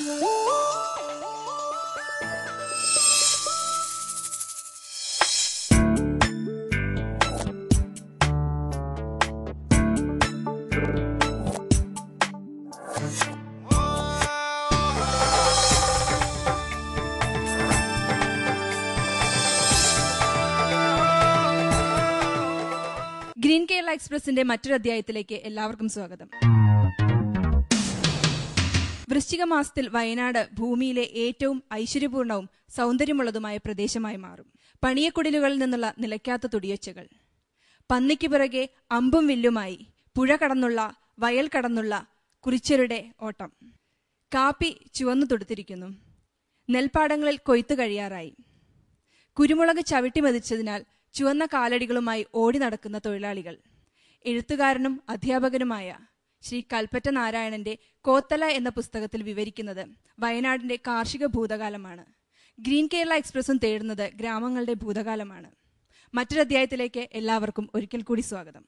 Green Kerala എക്സ്പ്രസിന്റെ മറ്റൊരു അധ്യായത്തിലേക്ക് എല്ലാവർക്കും സ്വാഗതം വൃശ്ചിക മാസത്തിൽ വയനാട് ഭൂമിയിലെ ഏറ്റവും ഐശ്വര്യപൂർണവും സൗന്ദര്യമുള്ളതുമായ പ്രദേശമായി മാറും പണിയക്കുടിലുകളിൽ നിന്നുള്ള നിലയ്ക്കാത്ത തുടിയൊച്ചകൾ പന്നിക്ക് പിറകെ അമ്പും വില്ലുമായി പുഴ കടന്നുള്ള വയൽ കടന്നുള്ള കുറിച്ചരുടെ ഓട്ടം കാപ്പി ചുവന്നു തൊടുത്തിരിക്കുന്നു നെൽപ്പാടങ്ങളിൽ കൊയ്ത്തു കഴിയാറായി കുരുമുളക് ചവിട്ടി മതിച്ചതിനാൽ ചുവന്ന കാലടികളുമായി ഓടി നടക്കുന്ന തൊഴിലാളികൾ എഴുത്തുകാരനും അധ്യാപകനുമായ ശ്രീ കൽപ്പറ്റ നാരായണന്റെ കോത്തല എന്ന പുസ്തകത്തിൽ വിവരിക്കുന്നത് വയനാടിന്റെ കാർഷിക ഭൂതകാലമാണ് ഗ്രീൻ കേരള എക്സ്പ്രസും തേടുന്നത് ഗ്രാമങ്ങളുടെ ഭൂതകാലമാണ് മറ്റൊരു അധ്യായത്തിലേക്ക് എല്ലാവർക്കും ഒരിക്കൽ കൂടി സ്വാഗതം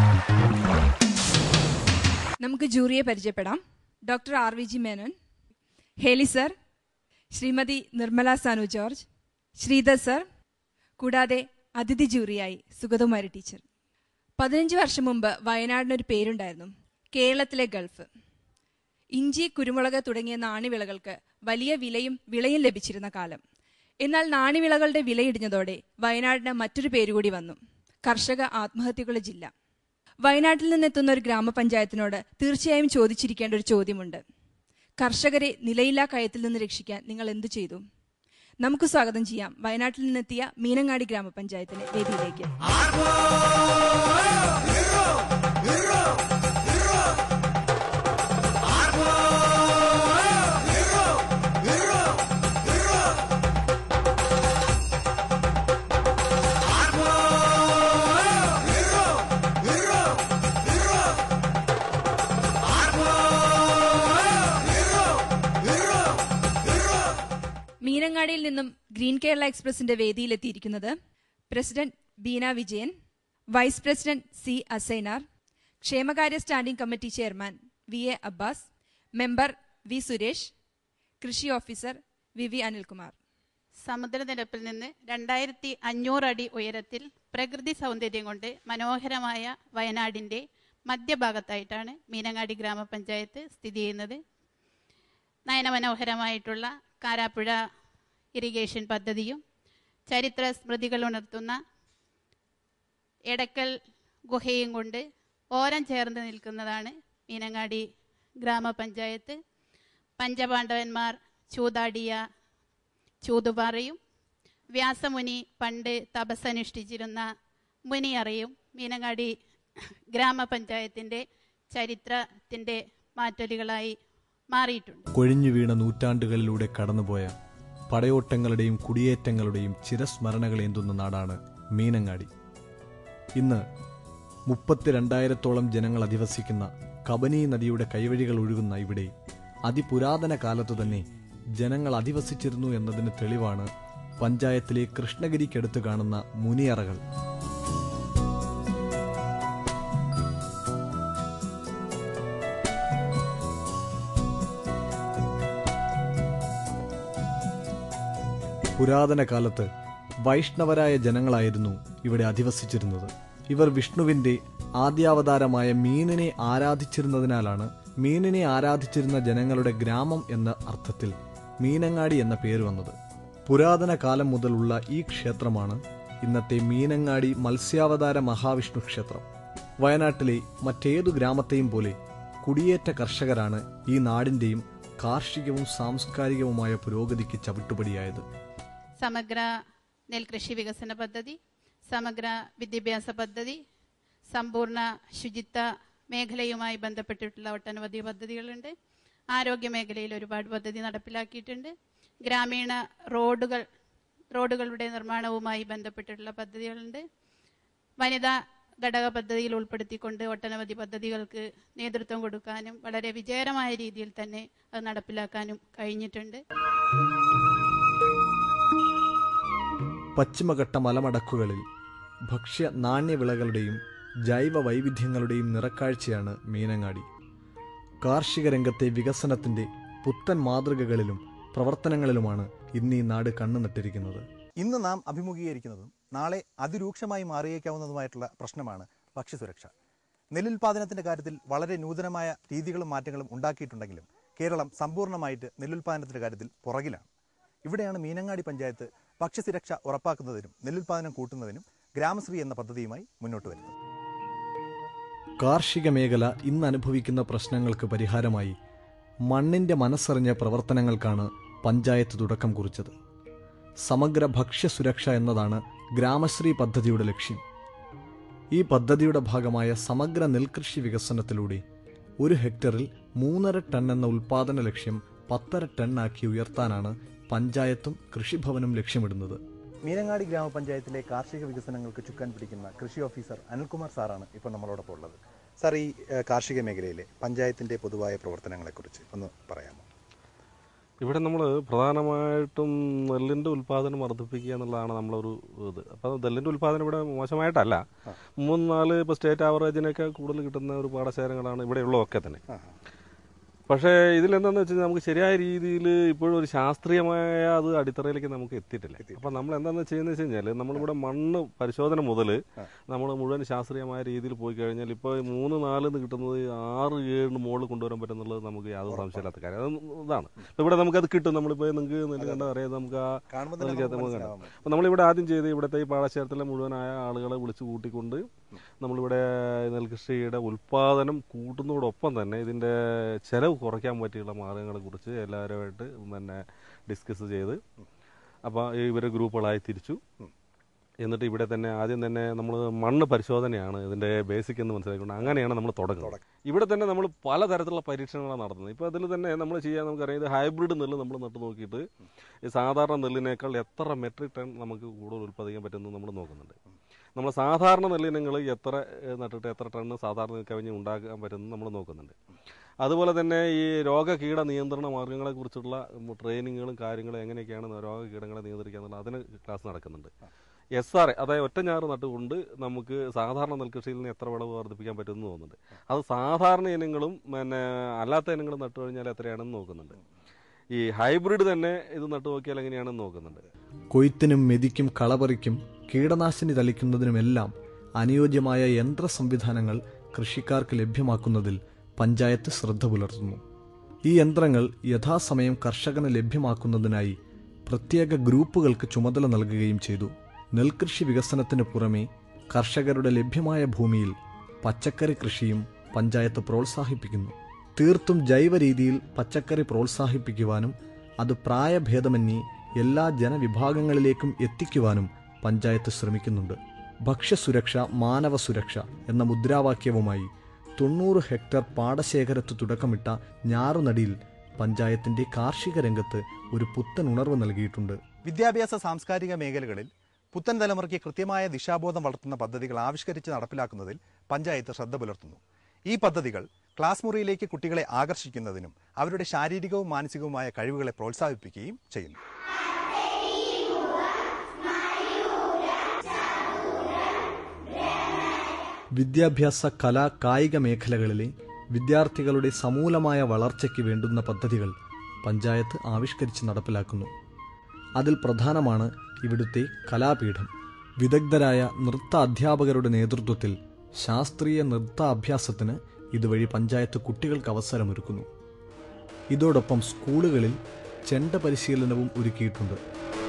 നമുക്ക് ജൂറിയെ പരിചയപ്പെടാം doctor R V G Menon Heli sir Shrimati Nirmala Sanu George Sreedhar sir കൂടാതെ അതിഥി ജൂറിയായി സുഗതകുമാരി ടീച്ചർ പതിനഞ്ച് വർഷം മുമ്പ് വയനാടിനൊരു പേരുണ്ടായിരുന്നു കേരളത്തിലെ ഗൾഫ് ഇഞ്ചി കുരുമുളക് തുടങ്ങിയ നാണ്യവിളകൾക്ക് വലിയ വിലയും വിളയും ലഭിച്ചിരുന്ന കാലം എന്നാൽ നാണ്യവിളകളുടെ വിലയിടിഞ്ഞതോടെ വയനാടിന് മറ്റൊരു പേരുകൂടി വന്നു കർഷക ആത്മഹത്യകളുടെ ജില്ല വയനാട്ടിൽ നിന്നെത്തുന്ന ഒരു ഗ്രാമപഞ്ചായത്തിനോട് തീർച്ചയായും ചോദിച്ചിരിക്കേണ്ട ഒരു ചോദ്യമുണ്ട് കർഷകരെ നിലയില്ലാ കയത്തിൽ നിന്ന് രക്ഷിക്കാൻ നിങ്ങൾ എന്തു ചെയ്തു നമുക്ക് സ്വാഗതം ചെയ്യാം വയനാട്ടിൽ നിന്നെത്തിയ മീനങ്ങാടി ഗ്രാമപഞ്ചായത്തിലെ വേദിയിലേക്ക് മീനങ്ങാടിയിൽ നിന്നും ഗ്രീൻ കേരള എക്സ്പ്രസിന്റെ വേദിയിലെത്തിയിരിക്കുന്നത് president Beena Vijayan vice president C Asainar ക്ഷേമകാര്യ standing committee chairman V A Abbas member V Suresh കൃഷി ഓഫീസർ വി വി അനിൽകുമാർ സമുദ്രനിരപ്പിൽ നിന്ന് രണ്ടായിരത്തി അഞ്ഞൂറ് അടി ഉയരത്തിൽ പ്രകൃതി സൗന്ദര്യം കൊണ്ട് മനോഹരമായ വയനാടിൻ്റെ മധ്യഭാഗത്തായിട്ടാണ് മീനങ്ങാടി ഗ്രാമപഞ്ചായത്ത് സ്ഥിതി ചെയ്യുന്നത് നയനമനോഹരമായിട്ടുള്ള കാരാപ്പുഴ ഇറിഗേഷൻ പദ്ധതിയും ചരിത്ര സ്മൃതികൾ ഉണർത്തുന്ന എടക്കൽ ഗുഹയും കൊണ്ട് ഓരം ചേർന്ന് നിൽക്കുന്നതാണ് മീനങ്ങാടി ഗ്രാമപഞ്ചായത്ത് പഞ്ചപാണ്ഡവന്മാർ ചൂതാടിയ ചൂതുപാറയും വ്യാസമുനി പണ്ട് തപസ്സനുഷ്ഠിച്ചിരുന്ന മുനിയറയും മീനങ്ങാടി ഗ്രാമപഞ്ചായത്തിൻ്റെ ചരിത്രത്തിൻ്റെ മാറ്റൊലികളായി മാറിയിട്ടുണ്ട് കൊഴിഞ്ഞു വീണ നൂറ്റാണ്ടുകളിലൂടെ കടന്നുപോയ പടയോട്ടങ്ങളുടെയും കുടിയേറ്റങ്ങളുടെയും ചിരസ്മരണകളേന്തുന്ന നാടാണ് മീനങ്ങാടി ഇന്ന് മുപ്പത്തിരണ്ടായിരത്തോളം ജനങ്ങൾ അധിവസിക്കുന്ന കബനി നദിയുടെ കൈവഴികൾ ഒഴുകുന്ന ഇവിടെ അതിപുരാതന കാലത്തു തന്നെ ജനങ്ങൾ അധിവസിച്ചിരുന്നു എന്നതിന് തെളിവാണ് പഞ്ചായത്തിലെ കൃഷ്ണഗിരിക്കടുത്ത് കാണുന്ന മുനിയറകൾ പുരാതന കാലത്ത് വൈഷ്ണവരായ ജനങ്ങളായിരുന്നു ഇവിടെ അധിവസിച്ചിരുന്നത് ഇവർ വിഷ്ണുവിന്റെ ആദ്യാവതാരമായ മീനിനെ ആരാധിച്ചിരുന്നതിനാലാണ് മീനിനെ ആരാധിച്ചിരുന്ന ജനങ്ങളുടെ ഗ്രാമം എന്ന അർത്ഥത്തിൽ മീനങ്ങാടി എന്ന പേര് വന്നത് പുരാതന കാലം മുതലുള്ള ഈ ക്ഷേത്രമാണ് ഇന്നത്തെ മീനങ്ങാടി മത്സ്യാവതാര മഹാവിഷ്ണു ക്ഷേത്രം വയനാട്ടിലെ മറ്റേതു ഗ്രാമത്തെയും പോലെ കുടിയേറ്റ കർഷകരാണ് ഈ നാടിന്റെയും കാർഷികവും സാംസ്കാരികവുമായ പുരോഗതിക്ക് ചവിട്ടുപടിയായത് സമഗ്ര നെൽകൃഷി വികസന പദ്ധതി സമഗ്ര വിദ്യാഭ്യാസ പദ്ധതി സമ്പൂർണ്ണ ശുചിത്വ മേഖലയുമായി ബന്ധപ്പെട്ടിട്ടുള്ള ഒട്ടനവധി പദ്ധതികളുണ്ട് ആരോഗ്യ മേഖലയിൽ ഒരുപാട് പദ്ധതി നടപ്പിലാക്കിയിട്ടുണ്ട് ഗ്രാമീണ റോഡുകൾ റോഡുകളുടെ നിർമ്മാണവുമായി ബന്ധപ്പെട്ടിട്ടുള്ള പദ്ധതികളുണ്ട് വനിതാ ഘടക പദ്ധതിയിൽ ഉൾപ്പെടുത്തിക്കൊണ്ട് ഒട്ടനവധി പദ്ധതികൾക്ക് നേതൃത്വം കൊടുക്കാനും വളരെ വിജയകരമായ രീതിയിൽ തന്നെ അത് നടപ്പിലാക്കാനും കഴിഞ്ഞിട്ടുണ്ട് പശ്ചിമഘട്ട മലമടക്കുകളിൽ ഭക്ഷ്യ നാണ്യവിളകളുടെയും ജൈവ വൈവിധ്യങ്ങളുടെയും നിറക്കാഴ്ചയാണ് മീനങ്ങാടി കാർഷിക രംഗത്തെ വികസനത്തിന്റെ പുത്തൻ മാതൃകകളിലും പ്രവർത്തനങ്ങളിലുമാണ് ഇന്ന് ഈ നാട് കണ്ണു നട്ടിരിക്കുന്നത് ഇന്ന് നാം അഭിമുഖീകരിക്കുന്നതും നാളെ അതിരൂക്ഷമായി മാറിയേക്കാവുന്നതുമായിട്ടുള്ള പ്രശ്നമാണ് ഭക്ഷ്യസുരക്ഷ നെല്ലുൽപാദനത്തിന്റെ കാര്യത്തിൽ വളരെ നൂതനമായ രീതികളും മാറ്റങ്ങളും ഉണ്ടാക്കിയിട്ടുണ്ടെങ്കിലും കേരളം സമ്പൂർണ്ണമായിട്ട് നെല്ലുൽപാദനത്തിന്റെ കാര്യത്തിൽ പുറകിലാണ് ഇവിടെയാണ് മീനങ്ങാടി പഞ്ചായത്ത് ഭക്ഷ്യസുരക്ഷ ഉറപ്പാക്കുന്നതിനും നെല്ലുൽപാദനം കൂട്ടുന്നതിനും ഗ്രാമശ്രീ എന്ന പദ്ധതിയുമായി മുന്നോട്ട് വരുന്നത് കാർഷിക മേഖല ഇന്ന് അനുഭവിക്കുന്ന പ്രശ്നങ്ങൾക്ക് പരിഹാരമായി മണ്ണിന്റെ മനസ്സറിഞ്ഞ പ്രവർത്തനങ്ങൾക്കാണ് പഞ്ചായത്ത് തുടക്കം കുറിച്ചത് സമഗ്ര ഭക്ഷ്യസുരക്ഷ എന്നതാണ് ഗ്രാമശ്രീ പദ്ധതിയുടെ ലക്ഷ്യം ഈ പദ്ധതിയുടെ ഭാഗമായ സമഗ്ര നെൽകൃഷി വികസനത്തിലൂടെ ഒരു ഹെക്ടറിൽ മൂന്നര ടൺ എന്ന ഉൽപാദന ലക്ഷ്യം പത്തര ടണ്ണാക്കി ഉയർത്താനാണ് പഞ്ചായത്തും കൃഷിഭവനും ലക്ഷ്യമിടുന്നത് മീനങ്ങാടി ഗ്രാമപഞ്ചായത്തിലെ കാർഷിക വികസനങ്ങൾക്ക് ചുക്കാൻ പിടിക്കുന്ന കൃഷി ഓഫീസർ അനിൽകുമാർ സാറാണ് ഇപ്പോൾ നമ്മളോടൊപ്പം ഉള്ളത് സാർ ഈ ഏഹ്, കാർഷിക മേഖലയിലെ പഞ്ചായത്തിന്റെ പൊതുവായ പ്രവർത്തനങ്ങളെക്കുറിച്ച് ഒന്ന് പറയാമോ ഇവിടെ നമ്മൾ പ്രധാനമായിട്ടും നെല്ലിൻ്റെ ഉൽപ്പാദനം വർദ്ധിപ്പിക്കുക എന്നുള്ളതാണ് നമ്മളൊരു ഇത് അപ്പോൾ നെല്ലിൻ്റെ ഉൽപ്പാദനം ഇവിടെ മോശമായിട്ടല്ല മൂന്ന് നാല് ഇപ്പോൾ സ്റ്റേറ്റ് ആവറേജിനൊക്കെ കൂടുതൽ കിട്ടുന്ന ഒരു പാടശേഖരങ്ങളാണ് ഇവിടെ ഉള്ളതൊക്കെ തന്നെ പക്ഷേ ഇതിലെന്താണെന്ന് വെച്ചാൽ നമുക്ക് ശരിയായ രീതിയിൽ ഇപ്പോഴും ഒരു ശാസ്ത്രീയമായ അത് അടിത്തറയിലേക്ക് നമുക്ക് എത്തിയിട്ടില്ല അപ്പോൾ നമ്മൾ എന്താണെന്ന് ചെയ്യുന്നത് വെച്ച് കഴിഞ്ഞാൽ നമ്മളിവിടെ മണ്ണ് പരിശോധന മുതൽ നമ്മൾ മുഴുവൻ ശാസ്ത്രീയമായ രീതിയിൽ പോയി കഴിഞ്ഞാൽ ഇപ്പോൾ മൂന്ന് നാലിൽ നിന്ന് കിട്ടുന്നത് ആറ് ഏഴിന് മുകളിൽ കൊണ്ടുവരാൻ പറ്റുന്നുള്ളത് നമുക്ക് യാതൊരു സംശയമില്ലാത്ത കാര്യം അത് ഇതാണ് ഇപ്പോൾ ഇവിടെ നമുക്കത് കിട്ടും നമ്മളിപ്പോൾ നിങ്ങൾക്ക് നെല്ല് കണ്ടാൽ അറിയാം നമുക്ക് ആ കാണുമ്പോൾ തന്നെ നെല്ലിക്കകത്ത് നമുക്ക് നമുക്ക് കാണാം മനസ്സിലാവാൻ അപ്പോൾ നമ്മളിവിടെ ആദ്യം ചെയ്ത് ഇവിടുത്തെ ഈ പാടശേഖരത്തിലെ മുഴുവനായ ആളുകളെ വിളിച്ചു കൂട്ടിക്കൊണ്ട് നമ്മളിവിടെ നെൽകൃഷിയുടെ ഉൽപ്പാദനം കൂട്ടുന്നതോടൊപ്പം തന്നെ ഇതിൻ്റെ ചെലവ് കുറയ്ക്കാൻ പറ്റിയുള്ള മാർഗങ്ങളെ കുറിച്ച് എല്ലാവരുമായിട്ട് തന്നെ ഡിസ്കസ് ചെയ്ത് അപ്പോൾ ഇവരെ ഗ്രൂപ്പുകളായി തിരിച്ചു എന്നിട്ട് ഇവിടെ തന്നെ ആദ്യം തന്നെ നമ്മൾ മണ്ണ് പരിശോധനയാണ് ഇതിൻ്റെ ബേസിക് എന്ന് മനസ്സിലാക്കിക്കൊണ്ട് അങ്ങനെയാണ് നമ്മൾ തുടങ്ങുന്നത് ഇവിടെ തന്നെ നമ്മൾ പലതരത്തിലുള്ള പരീക്ഷണങ്ങളാണ് നടത്തുന്നത് ഇപ്പോൾ അതിൽ തന്നെ നമ്മൾ ചെയ്യാൻ നമുക്കറിയാം ഇത് ഹൈബ്രിഡ് നെല്ല് നമ്മൾ നട്ട് നോക്കിയിട്ട് ഈ സാധാരണ നെല്ലിനേക്കാൾ എത്ര മെട്രിക് ടൺ നമുക്ക് കൂടുതൽ ഉൽപ്പാദിക്കാൻ പറ്റുമെന്ന് നമ്മൾ നോക്കുന്നുണ്ട് നമ്മൾ സാധാരണ നെല്ലിനങ്ങൾ എത്ര ഏഹ്, നട്ടിട്ട് എത്ര ടണ്ണ് സാധാരണ കവിഞ്ഞ് ഉണ്ടാക്കാൻ പറ്റുമെന്ന് നമ്മൾ നോക്കുന്നുണ്ട് അതുപോലെ തന്നെ ഈ രോഗകീട നിയന്ത്രണ മാർഗ്ഗങ്ങളെ കുറിച്ചുള്ള ട്രെയിനിങ്ങുകളും കാര്യങ്ങളും എങ്ങനെയൊക്കെയാണ് രോഗകീടങ്ങളെ നിയന്ത്രിക്കുക എന്നുള്ള അതിന് ക്ലാസ് നടക്കുന്നുണ്ട് എസ് ആർ അതായത് ഒറ്റഞ്ഞാറ് നട്ടുകൊണ്ട് നമുക്ക് സാധാരണ നെൽകൃഷിയിൽ നിന്ന് എത്ര വിളവ് വർദ്ധിപ്പിക്കാൻ പറ്റുമെന്ന് തോന്നുന്നുണ്ട് അത് സാധാരണ ഇനങ്ങളും പിന്നെ അല്ലാത്ത ഇനങ്ങളും നട്ടു കഴിഞ്ഞാൽ എത്രയാണെന്ന് നോക്കുന്നുണ്ട് ഈ ഹൈബ്രിഡ് തന്നെ ഇത് നട്ടു നോക്കിയാൽ എങ്ങനെയാണെന്ന് നോക്കുന്നുണ്ട് കൊയ്ത്തിനും മെതിക്കും കളപറിക്കും കീടനാശിനി തളിക്കുന്നതിനുമെല്ലാം അനുയോജ്യമായ യന്ത്ര സംവിധാനങ്ങൾ കൃഷിക്കാർക്ക് ലഭ്യമാക്കുന്നതിൽ പഞ്ചായത്ത് ശ്രദ്ധ പുലർത്തുന്നു ഈ യന്ത്രങ്ങൾ യഥാസമയം കർഷകന് ലഭ്യമാക്കുന്നതിനായി പ്രത്യേക ഗ്രൂപ്പുകൾക്ക് ചുമതല നൽകുകയും ചെയ്തു നെൽകൃഷി വികസനത്തിന് പുറമെ കർഷകരുടെ ലഭ്യമായ ഭൂമിയിൽ പച്ചക്കറി കൃഷിയും പഞ്ചായത്ത് പ്രോത്സാഹിപ്പിക്കുന്നു തീർത്തും ജൈവ രീതിയിൽ പച്ചക്കറി പ്രോത്സാഹിപ്പിക്കുവാനും അത് പ്രായഭേദമന്യേ എല്ലാ ജനവിഭാഗങ്ങളിലേക്കും എത്തിക്കുവാനും പഞ്ചായത്ത് ശ്രമിക്കുന്നുണ്ട് ഭക്ഷ്യസുരക്ഷ മാനവ സുരക്ഷ എന്ന മുദ്രാവാക്യവുമായി തൊണ്ണൂറ് ഹെക്ടർ പാടശേഖരത്ത് തുടക്കമിട്ട ഞാറുനടിയിൽ പഞ്ചായത്തിന്റെ കാർഷിക രംഗത്ത് ഒരു പുത്തൻ ഉണർവ് നൽകിയിട്ടുണ്ട് വിദ്യാഭ്യാസ സാംസ്കാരിക മേഖലകളിൽ പുത്തൻ തലമുറയ്ക്ക് കൃത്യമായ ദിശാബോധം വളർത്തുന്ന പദ്ധതികൾ ആവിഷ്കരിച്ച് നടപ്പിലാക്കുന്നതിൽ പഞ്ചായത്ത് ശ്രദ്ധ പുലർത്തുന്നു ഈ പദ്ധതികൾ ക്ലാസ് മുറിയിലേക്ക് കുട്ടികളെ ആകർഷിക്കുന്നതിനും അവരുടെ ശാരീരികവും മാനസികവുമായ കഴിവുകളെ പ്രോത്സാഹിപ്പിക്കുകയും ചെയ്യുന്നു വിദ്യാഭ്യാസ കലാ കായിക മേഖലകളിലെ വിദ്യാർത്ഥികളുടെ സമൂലമായ വളർച്ചയ്ക്ക് വേണ്ടുന്ന പദ്ധതികൾ പഞ്ചായത്ത് ആവിഷ്കരിച്ച് നടപ്പിലാക്കുന്നു അതിൽ പ്രധാനമാണ് ഇവിടുത്തെ കലാപീഠം വിദഗ്ധരായ നൃത്ത അധ്യാപകരുടെ നേതൃത്വത്തിൽ ശാസ്ത്രീയ നൃത്ത അഭ്യാസത്തിന് ഇതുവഴി പഞ്ചായത്ത് കുട്ടികൾക്ക് അവസരമൊരുക്കുന്നു ഇതോടൊപ്പം സ്കൂളുകളിൽ ചെണ്ട പരിശീലനവും ഒരുക്കിയിട്ടുണ്ട്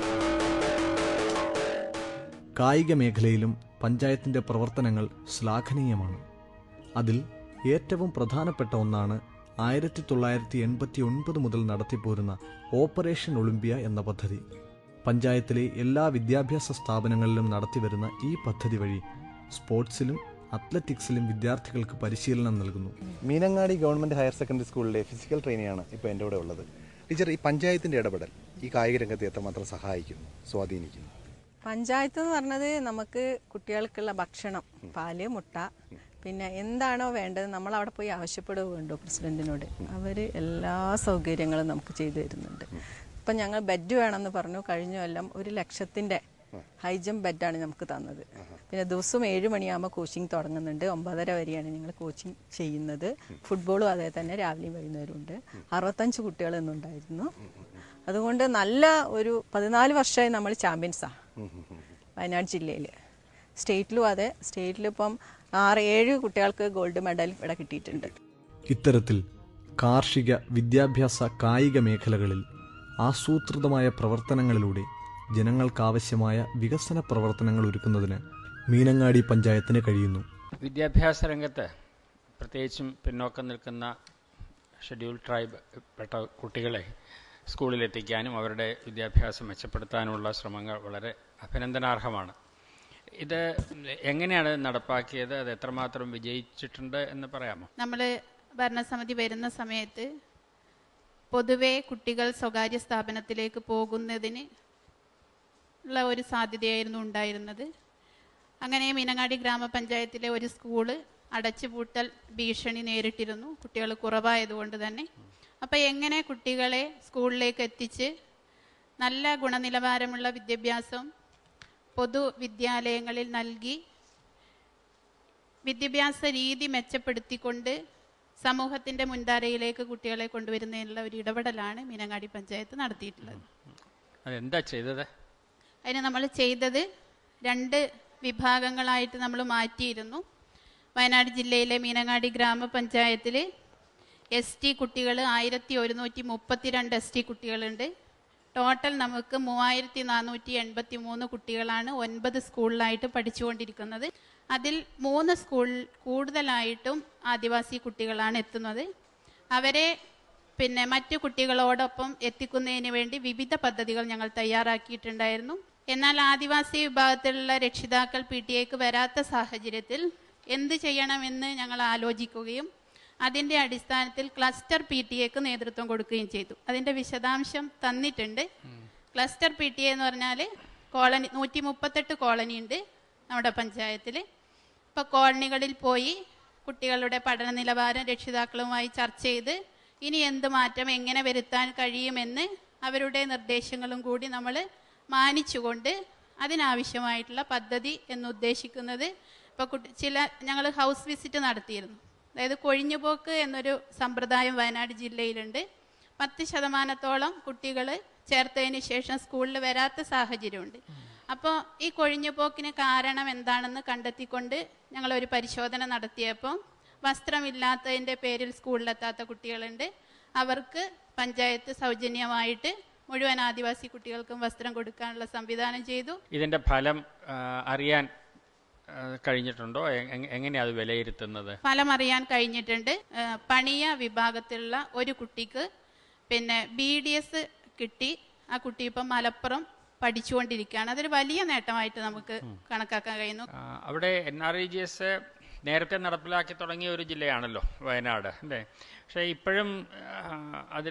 കായിക മേഖലയിലും പഞ്ചായത്തിന്റെ പ്രവർത്തനങ്ങൾ ശ്ലാഘനീയമാണ് അതിൽ ഏറ്റവും പ്രധാനപ്പെട്ട ഒന്നാണ് ആയിരത്തി തൊള്ളായിരത്തി എൺപത്തി ഒൻപത് മുതൽ നടത്തിപ്പോരുന്ന ഓപ്പറേഷൻ ഒളിമ്പ്യ എന്ന പദ്ധതി പഞ്ചായത്തിലെ എല്ലാ വിദ്യാഭ്യാസ സ്ഥാപനങ്ങളിലും നടത്തിവരുന്ന ഈ പദ്ധതി വഴി സ്പോർട്സിലും അത്ലറ്റിക്സിലും വിദ്യാർത്ഥികൾക്ക് പരിശീലനം നൽകുന്നു മീനങ്ങാടി ഗവൺമെന്റ് ഹയർ സെക്കൻഡറി സ്കൂളിലെ ഫിസിക്കൽ ട്രെയിനിയാണ് ഇപ്പോൾ എൻ്റെ കൂടെ ഉള്ളത് ടീച്ചർ ഈ പഞ്ചായത്തിന്റെ ഇടപെടൽ ഈ കായിക രംഗത്തെ എത്രമാത്രം സഹായിക്കുന്നു സ്വാധീനിക്കുന്നു പഞ്ചായത്ത് എന്ന് പറഞ്ഞത് നമുക്ക് കുട്ടികൾക്കുള്ള ഭക്ഷണം പാല് മുട്ട പിന്നെ എന്താണോ വേണ്ടത് നമ്മൾ അവിടെ പോയി ആവശ്യപ്പെടുക വേണ്ടു പ്രസിഡന്റിനോട് അവർ എല്ലാ സൗകര്യങ്ങളും നമുക്ക് ചെയ്തു തരുന്നുണ്ട് ഇപ്പം ഞങ്ങൾ ബെഡ് വേണമെന്ന് പറഞ്ഞു കഴിഞ്ഞ കൊല്ലം ഒരു ലക്ഷത്തിൻ്റെ ഹൈ ജമ്പ് ബെഡാണ് നമുക്ക് തന്നത് പിന്നെ ദിവസവും ഏഴ് മണിയാകുമ്പോൾ കോച്ചിങ് തുടങ്ങുന്നുണ്ട് ഒമ്പതര വരെയാണ് ഞങ്ങൾ കോച്ചിങ് ചെയ്യുന്നത് ഫുട്ബോളും അതേ തന്നെ രാവിലെയും വൈകുന്നേരവും ഉണ്ട് അറുപത്തഞ്ച് കുട്ടികൾ ഇന്നുണ്ടായിരുന്നു അതുകൊണ്ട് നല്ല ഒരു പതിനാല് വർഷമായി നമ്മൾ ചാമ്പ്യൻസാണ് വയനാട് ജില്ലയിൽ സ്റ്റേറ്റിലും അതെ സ്റ്റേറ്റിലിപ്പം ആറ് ഏഴ് കുട്ടികൾക്ക് ഗോൾഡ് മെഡൽ ഇവിടെ കിട്ടിയിട്ടുണ്ട് ഇത്തരത്തിൽ കാർഷിക വിദ്യാഭ്യാസ കായിക മേഖലകളിൽ ആസൂത്രിതമായ പ്രവർത്തനങ്ങളിലൂടെ ജനങ്ങൾക്കാവശ്യമായ വികസന പ്രവർത്തനങ്ങൾ ഒരുക്കുന്നതിന് മീനങ്ങാടി പഞ്ചായത്തിന് കഴിയുന്നു വിദ്യാഭ്യാസ രംഗത്ത് പ്രത്യേകിച്ചും പിന്നോക്കം നിൽക്കുന്ന ഷെഡ്യൂൾ ട്രൈബ് പെട്ട കുട്ടികളെ സ്കൂളിലെത്തിക്കാനും അവരുടെ വിദ്യാഭ്യാസം മെച്ചപ്പെടുത്താനുമുള്ള ശ്രമങ്ങൾ വളരെ അഭിനന്ദനാർഹമാണ് ഇത് എങ്ങനെയാണ് നടപ്പാക്കിയത് അത് എത്രമാത്രം വിജയിച്ചിട്ടുണ്ട് എന്ന് പറയാമോ നമ്മൾ ഭരണസമിതി വരുന്ന സമയത്ത് പൊതുവെ കുട്ടികൾ സ്വകാര്യ സ്ഥാപനത്തിലേക്ക് പോകുന്നതിന് ഉള്ള ഒരു സാധ്യതയായിരുന്നു ഉണ്ടായിരുന്നത് അങ്ങനെ മീനങ്ങാടി ഗ്രാമപഞ്ചായത്തിലെ ഒരു സ്കൂള് അടച്ചുപൂട്ടൽ ഭീഷണി നേരിട്ടിരുന്നു കുട്ടികൾ കുറവായതുകൊണ്ട് തന്നെ അപ്പം എങ്ങനെ കുട്ടികളെ സ്കൂളിലേക്ക് എത്തിച്ച് നല്ല ഗുണനിലവാരമുള്ള വിദ്യാഭ്യാസം പൊതുവിദ്യാലയങ്ങളിൽ നൽകി വിദ്യാഭ്യാസ രീതി മെച്ചപ്പെടുത്തിക്കൊണ്ട് സമൂഹത്തിന്റെ മുൻധാരയിലേക്ക് കുട്ടികളെ കൊണ്ടുവരുന്നതിനുള്ള ഒരു ഇടപെടലാണ് മീനങ്ങാടി പഞ്ചായത്ത് നടത്തിയിട്ടുള്ളത് അതെന്താ ചെയ്തത് അതിന് നമ്മൾ ചെയ്തത് രണ്ട് വിഭാഗങ്ങളായിട്ട് നമ്മൾ മാറ്റിയിരുന്നു വയനാട് ജില്ലയിലെ മീനങ്ങാടി ഗ്രാമപഞ്ചായത്തിൽ എസ് ടി കുട്ടികൾ ആയിരത്തി ഒരുന്നൂറ്റി മുപ്പത്തിരണ്ട് എസ് ടി കുട്ടികളുണ്ട് ടോട്ടൽ നമുക്ക് മൂവായിരത്തി നാനൂറ്റി എൺപത്തി മൂന്ന് കുട്ടികളാണ് ഒൻപത് സ്കൂളിലായിട്ട് പഠിച്ചുകൊണ്ടിരിക്കുന്നത് അതിൽ മൂന്ന് സ്കൂൾ കൂടുതലായിട്ടും ആദിവാസി കുട്ടികളാണ് എത്തുന്നത് അവരെ പിന്നെ മറ്റു കുട്ടികളോടൊപ്പം എത്തിക്കുന്നതിന് വേണ്ടി വിവിധ പദ്ധതികൾ ഞങ്ങൾ തയ്യാറാക്കിയിട്ടുണ്ടായിരുന്നു എന്നാൽ ആദിവാസി വിഭാഗത്തിലുള്ള രക്ഷിതാക്കൾ പി ടി എക്ക് വരാത്ത സാഹചര്യത്തിൽ എന്ത് ചെയ്യണമെന്ന് ഞങ്ങൾ ആലോചിക്കുകയും അതിന്റെ അടിസ്ഥാനത്തിൽ ക്ലസ്റ്റർ പി ടി എക്ക് നേതൃത്വം കൊടുക്കുകയും ചെയ്തു അതിന്റെ വിശദാംശം തന്നിട്ടുണ്ട് ക്ലസ്റ്റർ പി ടി എ എന്ന് പറഞ്ഞാൽ കോളനി നൂറ്റി മുപ്പത്തെട്ട് കോളനി ഉണ്ട് നമ്മുടെ പഞ്ചായത്തിൽ ഇപ്പോൾ കോളനികളിൽ പോയി കുട്ടികളുടെ പഠന നിലവാരം രക്ഷിതാക്കളുമായി ചർച്ച ചെയ്ത് ഇനി എന്ത് മാറ്റം എങ്ങനെ വരുത്താൻ കഴിയുമെന്ന് അവരുടെ നിർദ്ദേശങ്ങളും കൂടി നമ്മൾ മാനിച്ചുകൊണ്ട് അതിനാവശ്യമായിട്ടുള്ള പദ്ധതി എന്ന് ഉദ്ദേശിക്കുന്നത് ഇപ്പോൾ കുട്ടി ചില ഞങ്ങൾ ഹൗസ് വിസിറ്റ് നടത്തിയിരുന്നു അതായത് കൊഴിഞ്ഞുപോക്ക് എന്നൊരു സമ്പ്രദായം വയനാട് ജില്ലയിലുണ്ട് പത്ത് ശതമാനത്തോളം കുട്ടികൾ ചേർത്തതിന് ശേഷം സ്കൂളിൽ വരാത്ത സാഹചര്യമുണ്ട് അപ്പോൾ ഈ കൊഴിഞ്ഞുപോക്കിന് കാരണം എന്താണെന്ന് കണ്ടെത്തിക്കൊണ്ട് ഞങ്ങൾ ഒരു പരിശോധന നടത്തിയപ്പോൾ വസ്ത്രമില്ലാത്തതിൻ്റെ പേരിൽ സ്കൂളിലെത്താത്ത കുട്ടികളുണ്ട് അവർക്ക് പഞ്ചായത്ത് സൗജന്യമായിട്ട് മുഴുവൻ ആദിവാസി കുട്ടികൾക്കും വസ്ത്രം കൊടുക്കാനുള്ള സംവിധാനം ചെയ്തു ഇതിന്റെ ഫലം ആ, അറിയാൻ ആ, കഴിഞ്ഞിട്ടുണ്ടോ എ- എ- എങ്ങനെയാ അത് വിലയിരുത്തുന്നത് ഫലം അറിയാൻ കഴിഞ്ഞിട്ടുണ്ട് ഏഹ് പണിയ വിഭാഗത്തിലുള്ള ഒരു കുട്ടിക്ക് പിന്നെ ബി ഡി എസ് കിട്ടി ആ കുട്ടി ഇപ്പം മലപ്പുറം പഠിച്ചുകൊണ്ടിരിക്കുകയാണ് അതൊരു വലിയ നേട്ടമായിട്ട് നമുക്ക് കണക്കാക്കാൻ കഴിയുന്നു ആ, അവിടെ N R E G S നേരത്തെ നടപ്പിലാക്കി തുടങ്ങിയ ഒരു ജില്ലയാണല്ലോ വയനാട് അല്ലേ പക്ഷേ ഇപ്പോഴും അതിൽ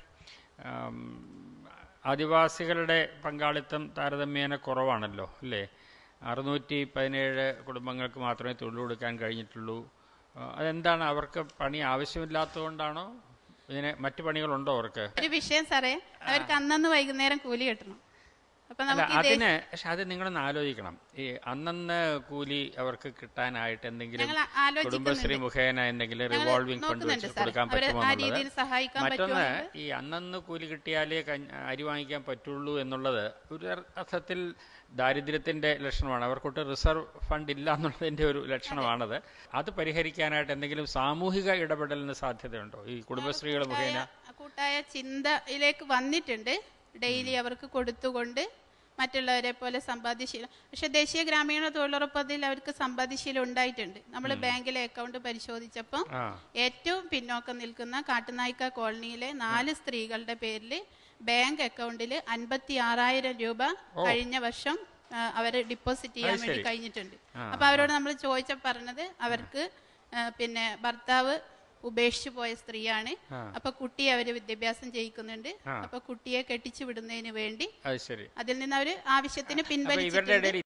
ആദിവാസികളുടെ പങ്കാളിത്തം താരതമ്യേന കുറവാണല്ലോ അല്ലേ അറുന്നൂറ്റി പതിനേഴ് കുടുംബങ്ങൾക്ക് മാത്രമേ തൊഴിൽ കൊടുക്കാൻ കഴിഞ്ഞിട്ടുള്ളൂ ആ, അതെന്താണ് അവർക്ക് പണി ആവശ്യമില്ലാത്തതുകൊണ്ടാണോ ഇതിന് മറ്റു പണികളുണ്ടോ അവർക്ക് ഒരു വിഷയം സാറേ അവർക്ക് അന്നന്ന് വൈകുന്നേരം കൂലി കിട്ടണം അപ്പൊ അല്ല നമുക്ക് ഇതേ അതിന് പക്ഷെ അത് നിങ്ങളൊന്ന് ആലോചിക്കണം ഈ അന്നന്ന് കൂലി അവർക്ക് കിട്ടാനായിട്ട് എന്തെങ്കിലും ഞങ്ങൾ ആലോചിക്കുന്നുണ്ട്. കുടുംബശ്രീ മുഖേന എന്തെങ്കിലും ഞങ്ങൾ റിവോൾവിംഗ് ഫണ്ട് നോക്കുന്നുണ്ട് വെച്ച് സാർ. കൊടുക്കാൻ അവരെ പറ്റുമോ ആ എന്നുള്ളത് രീതിയിൽ സഹായിക്കാൻ മറ്റൊന്ന് പറ്റുമോ ഈ അന്നന്ന് കൂലി കിട്ടിയാലേ കഞ്ഞ- അരി വാങ്ങിക്കാൻ പറ്റുള്ളൂ എന്നുള്ളത് ഒരു അർത്ഥത്തിൽ ദാരിദ്ര്യത്തിന്റെ ലക്ഷണമാണ് അവർക്കൊട്ട് റിസർവ് ഫണ്ട് ഇല്ല എന്നുള്ളതിന്റെ ഒരു ലക്ഷണമാണത് അത് പരിഹരിക്കാനായിട്ട് എന്തെങ്കിലും സാമൂഹിക ഇടപെടലിന് സാധ്യതയുണ്ടോ ഈ കുടുംബശ്രീകൾ മുഖേന കൂട്ടായ- കൂട്ടായ ചിന്തയിലേക്ക് വന്നിട്ടുണ്ട് ഡെയിലി അവർക്ക് കൊടുത്തുകൊണ്ട് മറ്റുള്ളവരെ പോലെ സമ്പാദ്യശീലം പക്ഷെ ദേശീയ ഗ്രാമീണ തൊഴിലുറപ്പ് പദ്ധതിയിൽ അവർക്ക് സമ്പാദ്യശീലം ഉണ്ടായിട്ടുണ്ട് നമ്മൾ ബാങ്കിലെ അക്കൗണ്ട് പരിശോധിച്ചപ്പോൾ ആ ഏറ്റവും പിന്നോക്കം നിൽക്കുന്ന കാട്ടുനായിക്ക കോളനിയിലെ നാല് സ്ത്രീകളുടെ പേരിൽ ബാങ്ക് അക്കൗണ്ടിൽ അൻപത്തി ആറായിരം രൂപ കഴിഞ്ഞ വർഷം ആ, അവര് ഡിപ്പോസിറ്റ് ചെയ്യാൻ വേണ്ടി ശരി. കഴിഞ്ഞിട്ടുണ്ട് അപ്പൊ അവരോട് നമ്മൾ ചോദിച്ച പറഞ്ഞത് അവർക്ക് ആ, പിന്നെ ഭർത്താവ് ഉപേക്ഷിച്ചു പോയ സ്ത്രീയാണ് അപ്പൊ കുട്ടിയെ അവര് വിദ്യാഭ്യാസം ചെയ്യിക്കുന്നുണ്ട് അപ്പൊ കുട്ടിയെ കെട്ടിച്ചു വിടുന്നതിന് വേണ്ടി അത് ശരി അതിൽ നിന്ന് അവര് ആവശ്യത്തിന് അപ്പൊ ഇവരുടെ പിൻവലിച്ചിട്ടുണ്ട് ഇടയിൽ